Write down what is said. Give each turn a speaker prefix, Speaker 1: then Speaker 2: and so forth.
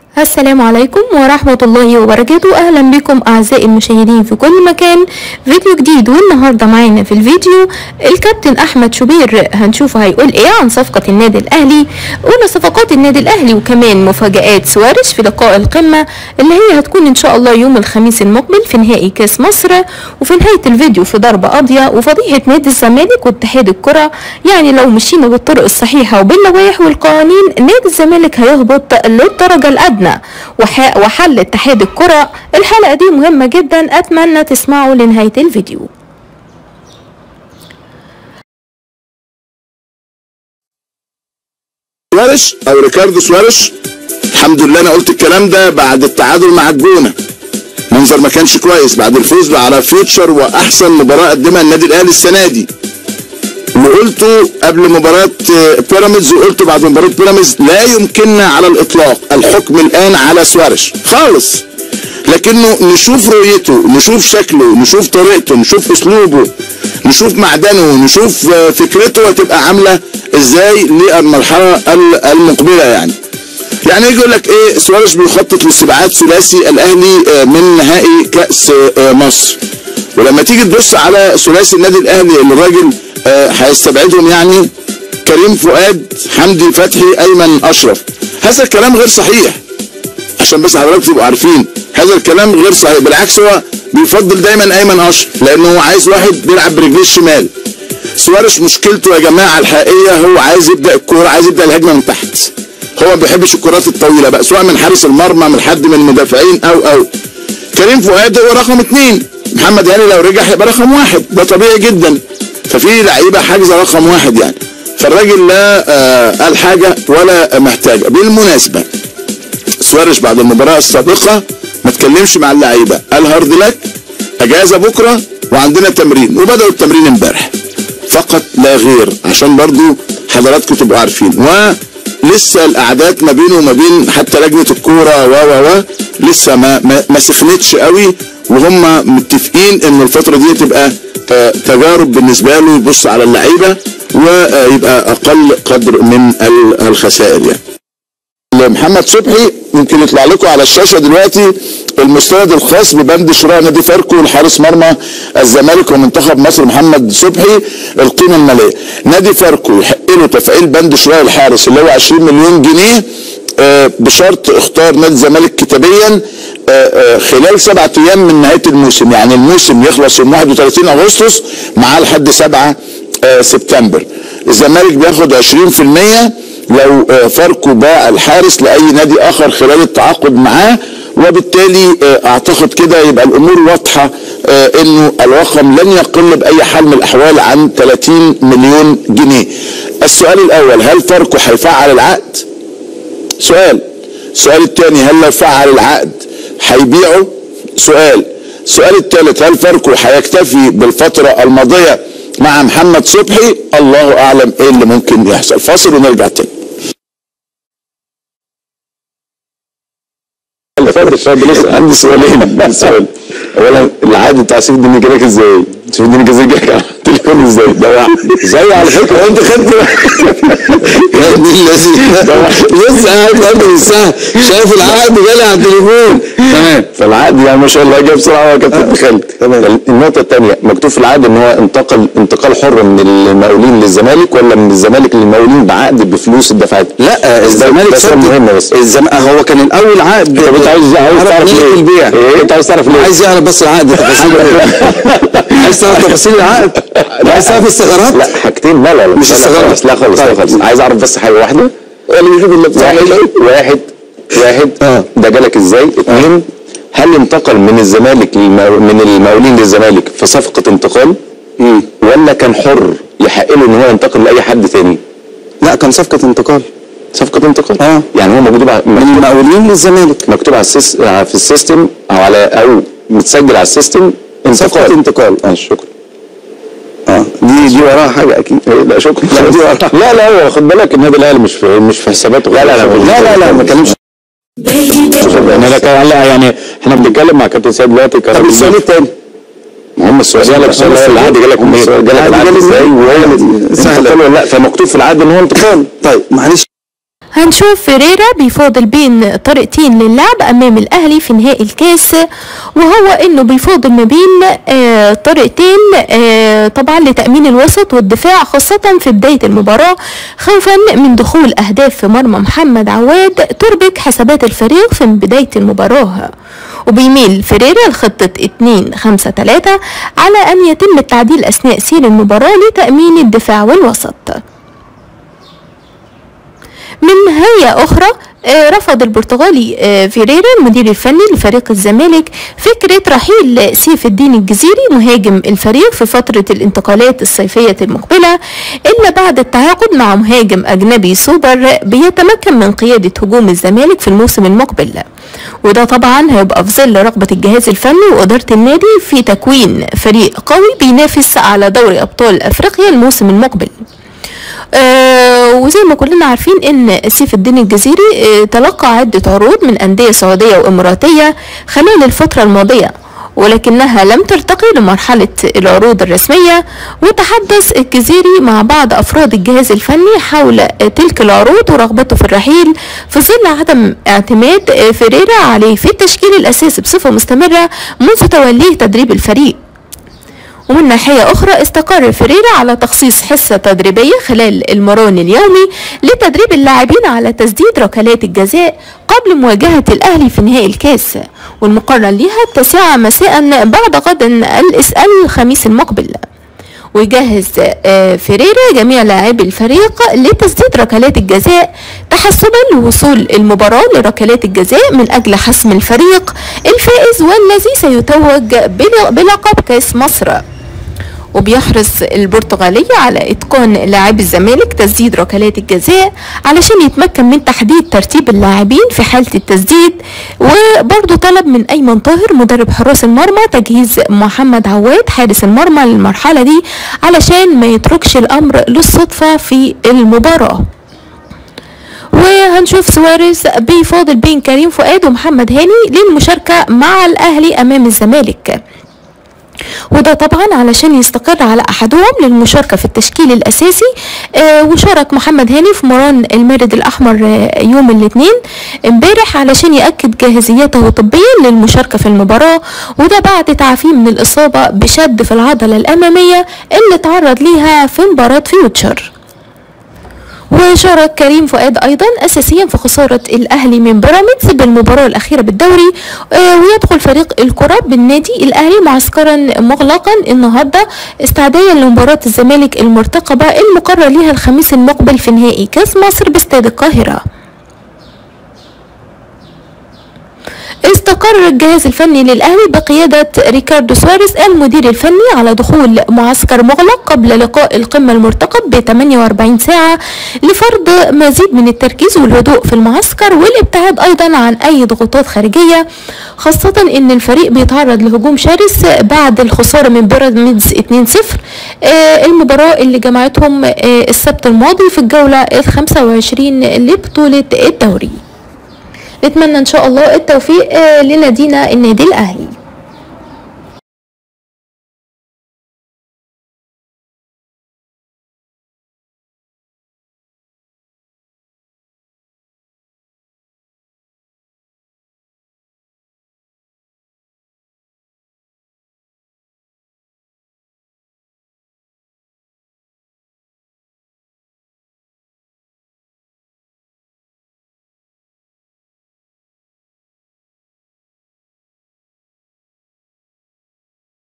Speaker 1: السلام عليكم ورحمة الله وبركاته أهلا بكم أعزائي المشاهدين في كل مكان فيديو جديد والنهاردة معانا في الفيديو الكابتن أحمد شوبير هنشوف هيقول إيه عن صفقة النادي الأهلي قلنا صفقات النادي الأهلي وكمان مفاجآت سوارش في لقاء القمة اللي هي هتكون إن شاء الله يوم الخميس المقبل في نهائي كاس مصر وفي نهاية الفيديو في ضربة قاضية وفضيحة نادي الزمالك واتحاد الكرة يعني لو مشينا بالطرق الصحيحة وباللوائح والقوانين نادي الزمالك هيهبط للدرجة الأدنى وح- وحل اتحاد الكرة الحلقة دي مهمة جدا أتمنى تسمعوا لنهاية الفيديو
Speaker 2: سوارش او ريكاردو سوارش الحمد لله انا قلت الكلام ده بعد التعادل مع الجونه منظر ما كانش كويس بعد الفوز على فيوتشر واحسن مباراه قدمها النادي الاهلي السنه دي وقلته قبل مباراة آه، بيراميدز وقلته بعد مباراة بيراميدز لا يمكننا على الإطلاق الحكم الآن على سوارش خالص لكنه نشوف رؤيته نشوف شكله نشوف طريقته نشوف أسلوبه نشوف معدنه نشوف آه، فكرته هتبقى عاملة إزاي للمرحلة ال- المقبلة يعني يعني يجي يقول لك ايه سوارش بيخطط لاستبعاد ثلاثي الاهلي آه، من نهائي كاس آه، مصر ولما تيجي تبص على ثلاثي النادي الاهلي اللي الراجل آه، هيستبعدهم يعني كريم فؤاد حمدي فتحي ايمن اشرف هذا الكلام غير صحيح عشان بس حضرتك تبقوا عارفين هذا الكلام غير صحيح بالعكس هو بيفضل دايما ايمن اشرف لانه هو عايز واحد بيلعب برجليه الشمال سوارش مشكلته يا جماعه الحقيقيه هو عايز يبدا الكوره عايز يبدا الهجمه من تحت هو ما بيحبش الكرات الطويله بقى سواء من حارس المرمى من حد من المدافعين او او كريم فؤاد هو رقم اثنين محمد هاني لو رجع هيبقى رقم واحد ده طبيعي جدا ففي لعيبه حاجزه رقم واحد يعني فالراجل لا آه قال حاجه ولا محتاجه بالمناسبه سوارش بعد المباراه السابقه ما اتكلمش مع اللعيبه قال هارد لك اجازه بكره وعندنا تمرين وبداوا التمرين امبارح فقط لا غير عشان برضو حضراتكم تبقوا عارفين ولسه الاعداد ما بينه وما بين حتى لجنه الكوره و و و لسه ما ما, ما سخنتش قوي وهم متفقين ان الفتره دي تبقى آه، تجارب بالنسبه له يبص على اللعيبه ويبقى اقل قدر من ال- الخسائر يعني محمد صبحي يمكن يطلع لكم على الشاشه دلوقتي المستند الخاص ببند شراء نادي فاركو لحارس مرمى الزمالك ومنتخب مصر محمد صبحي القيمه الماليه نادي فاركو يحق له تفعيل بند شراء الحارس اللي هو 20 مليون جنيه آه، بشرط اختار نادي الزمالك كتابيا آه، آه، خلال سبعة ايام من نهايه الموسم يعني الموسم يخلص يوم 31 اغسطس معاه لحد 7 آه، سبتمبر الزمالك بياخد 20% لو آه، فاركو باع الحارس لاي نادي اخر خلال التعاقد معاه وبالتالي آه، اعتقد كده يبقى الامور واضحه آه، انه الرقم لن يقل باي حال من الاحوال عن 30 مليون جنيه. السؤال الاول هل فاركو هيفعل العقد؟ سؤال. السؤال الثاني هل لو فعل العقد هيبيعه؟ سؤال. السؤال الثالث هل فاركو هيكتفي بالفتره الماضيه مع محمد صبحي؟ الله اعلم ايه اللي ممكن يحصل. فاصل ونرجع تاني.
Speaker 3: اتفضل اتفضل اسال عندي سؤالين عندي سؤال اولا العقد بتاع سيف الدين جالك ازاي؟ سيف الدين جالك جالك على التليفون ازاي؟ ده واحد زي على فكره انت خدت
Speaker 4: يا ابن الذين لسه قاعد قبل الساعة شايف العقد جالي على التليفون
Speaker 3: تمام فالعقد يعني ما شاء الله جه بسرعه وكابتن خالد
Speaker 4: تمام.
Speaker 3: النقطه الثانيه مكتوب في العقد ان هو انتقل انتقال حر من المقاولين للزمالك ولا من الزمالك للمقاولين بعقد بفلوس الدفعات؟
Speaker 4: لا الزمالك
Speaker 3: بس
Speaker 4: سدد-
Speaker 3: مهم بس
Speaker 4: الزم... هو كان الاول عقد
Speaker 3: طب انت عايز عايز
Speaker 4: عرف
Speaker 3: تعرف
Speaker 4: نية
Speaker 3: ليه؟
Speaker 4: البيع
Speaker 3: ايه؟ انت عايز تعرف ليه؟
Speaker 4: عايز يعرف بس العقد تفاصيل عايز تعرف تفاصيل العقد عايز تعرف الثغرات
Speaker 3: لا حاجتين لا لا لا
Speaker 4: مش
Speaker 3: لا، لا
Speaker 4: الثغرات.
Speaker 3: خالص لا خالص لا
Speaker 4: طيب.
Speaker 3: خالص عايز اعرف بس حاجه واحده
Speaker 4: اللي بيشوف اللي بتاع
Speaker 3: واحد واحد واحد
Speaker 4: آه.
Speaker 3: ده جالك ازاي؟ اثنين هل انتقل من الزمالك للمو... من المقاولين للزمالك في صفقه انتقال؟ ولا كان حر يحق له ان هو ينتقل لاي حد تاني؟
Speaker 4: لا كان صفقة انتقال
Speaker 3: صفقه انتقال
Speaker 4: آه.
Speaker 3: يعني هو موجود على-
Speaker 4: من
Speaker 3: مكتوب,
Speaker 4: المقاولين للزمالك
Speaker 3: مكتوب على السيس... في السيستم او على او متسجل على السيستم
Speaker 4: صفقة
Speaker 3: انتقال
Speaker 4: انتقال اه
Speaker 3: شكرا
Speaker 4: اه دي دي وراها حاجة أكيد
Speaker 3: لا شكرا
Speaker 4: لا دي وراها
Speaker 3: لا لا هو خد بالك النادي الاهلي مش في مش في حساباته لا لا لا
Speaker 4: لا لا لا ما كلمش
Speaker 3: انا لا كان لا يعني احنا بنتكلم مع كابتن سيد دلوقتي
Speaker 4: طب السؤال الثاني
Speaker 3: هم السؤال جالك السؤال
Speaker 4: السؤال
Speaker 3: العقد جالك منين؟
Speaker 4: السؤال
Speaker 3: جالك
Speaker 4: العقد
Speaker 3: العقد
Speaker 4: جالي
Speaker 3: ازاي
Speaker 4: منين؟
Speaker 3: وهو
Speaker 4: سهلة.
Speaker 3: انتقال ولا لا فمكتوب في العقد ان هو انتقال
Speaker 4: طيب معلش
Speaker 1: هنشوف فيريرا بيفاضل بين طريقتين للعب امام الاهلي في نهائي الكاس وهو انه بيفاضل ما بين آه طريقتين آه طبعا لتامين الوسط والدفاع خاصه في بدايه المباراه خوفا من دخول اهداف في مرمى محمد عواد تربك حسابات الفريق في بدايه المباراه وبيميل فيريرا لخطة 2 5 3 على أن يتم التعديل أثناء سير المباراة لتأمين الدفاع والوسط من هيئة أخرى آه، رفض البرتغالي آه، فيريرا المدير الفني لفريق الزمالك فكرة رحيل سيف الدين الجزيري مهاجم الفريق في فترة الانتقالات الصيفية المقبلة إلا بعد التعاقد مع مهاجم أجنبي سوبر بيتمكن من قيادة هجوم الزمالك في الموسم المقبل وده طبعا هيبقى في ظل رغبة الجهاز الفني وإدارة النادي في تكوين فريق قوي بينافس على دوري أبطال أفريقيا الموسم المقبل آه وزي ما كلنا عارفين ان سيف الدين الجزيري آه تلقى عدة عروض من أندية سعودية وإماراتية خلال الفترة الماضية ولكنها لم ترتقي لمرحلة العروض الرسمية وتحدث الجزيري مع بعض أفراد الجهاز الفني حول تلك العروض ورغبته في الرحيل في ظل عدم اعتماد فيريرا عليه في التشكيل الأساسي بصفة مستمرة منذ توليه تدريب الفريق ومن ناحية أخرى استقر فريرة على تخصيص حصة تدريبية خلال المران اليومي لتدريب اللاعبين على تسديد ركلات الجزاء قبل مواجهة الأهلي في نهائي الكاس والمقرر لها التاسعة مساء بعد غد الإس- الخميس المقبل ويجهز آه، فيريرا جميع لاعبي الفريق لتسديد ركلات الجزاء تحسبا لوصول المباراة لركلات الجزاء من أجل حسم الفريق الفائز والذي سيتوج بل- بلقب كأس مصر وبيحرص البرتغالية على إتقان لاعبي الزمالك تسديد ركلات الجزاء علشان يتمكن من تحديد ترتيب اللاعبين في حالة التسديد وبرضه طلب من أيمن طاهر مدرب حراس المرمى تجهيز محمد عواد حارس المرمى للمرحلة دي علشان ما يتركش الأمر للصدفة في المباراة وهنشوف سواريز بيفاضل بين كريم فؤاد ومحمد هاني للمشاركة مع الأهلي أمام الزمالك وده طبعا علشان يستقر على احدهم للمشاركه في التشكيل الاساسي آه وشارك محمد هاني في مران المارد الاحمر آه يوم الاثنين امبارح علشان ياكد جاهزيته طبيا للمشاركه في المباراه وده بعد تعافيه من الاصابه بشد في العضله الاماميه اللي تعرض ليها في مباراه فيوتشر وشارك كريم فؤاد ايضا اساسيا في خساره الاهلي من بيراميدز بالمباراه الاخيره بالدوري آه، ويدخل فريق الكره بالنادي الاهلي معسكرا مغلقا النهارده استعدادا لمباراه الزمالك المرتقبه المقرر لها الخميس المقبل في نهائي كاس مصر باستاد القاهره استقر الجهاز الفني للأهلي بقيادة ريكاردو سواريز المدير الفني على دخول معسكر مغلق قبل لقاء القمة المرتقب ب 48 ساعة لفرض مزيد من التركيز والهدوء في المعسكر والابتعاد أيضا عن أي ضغوطات خارجية خاصة أن الفريق بيتعرض لهجوم شرس بعد الخسارة من بيراميدز 2-0 آه، المباراة اللي جمعتهم آه، السبت الماضي في الجولة ال 25 لبطولة الدوري نتمنى ان شاء الله التوفيق آه، لنادينا النادي الاهلي